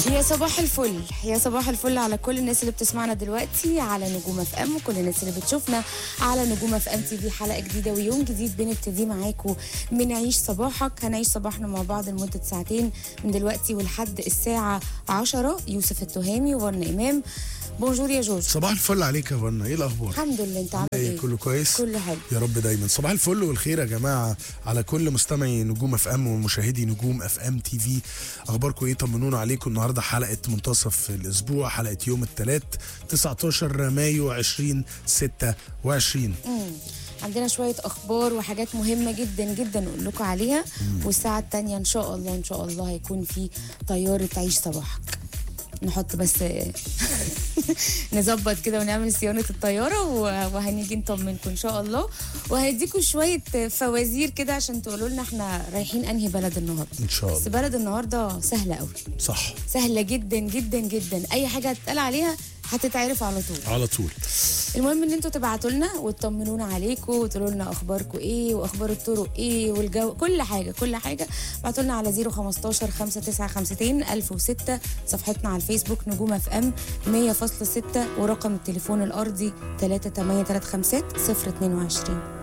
يا صباح الفل يا صباح الفل على كل الناس اللي بتسمعنا دلوقتي على نجوم اف ام وكل الناس اللي بتشوفنا على نجوم اف ام تي في حلقه جديده ويوم جديد بنبتدي معاكم من عيش صباحك هنعيش صباحنا مع بعض لمده ساعتين من دلوقتي ولحد الساعه 10 يوسف التهامي وورنا امام بونجور يا جورج صباح الفل عليك يا فنا ايه الاخبار الحمد لله انت عامل ايه ايه كله كويس كله حلو يا رب دايما صباح الفل والخير يا جماعه على كل مستمعي نجوم اف ام ومشاهدي نجوم اف ام تي في اخباركم ايه طمنونا عليكم النهارده حلقه منتصف الاسبوع حلقه يوم الثلاث 19 مايو 2026 مم. عندنا شوية أخبار وحاجات مهمة جدا جدا نقول لكم عليها والساعة التانية إن شاء الله إن شاء الله هيكون في طيارة عيش صباحك نحط بس نظبط كده ونعمل صيانة الطيارة و- وهنيجي نطمنكم إن شاء الله وهنديكم شوية فوازير كده عشان تقولوا لنا احنا رايحين أنهي بلد النهاردة ان شاء بس الله بلد النهاردة سهلة قوي صح سهلة جدا جدا جدا أي حاجة هتتقال عليها هتتعرف على طول على طول المهم ان انتوا تبعتوا لنا وتطمنونا عليكم وتقولوا لنا اخباركم ايه واخبار الطرق ايه والجو كل حاجه كل حاجه ابعتوا لنا على 015 5952 1006 صفحتنا على الفيسبوك نجوم اف ام 100.6 ورقم التليفون الارضي 38350 022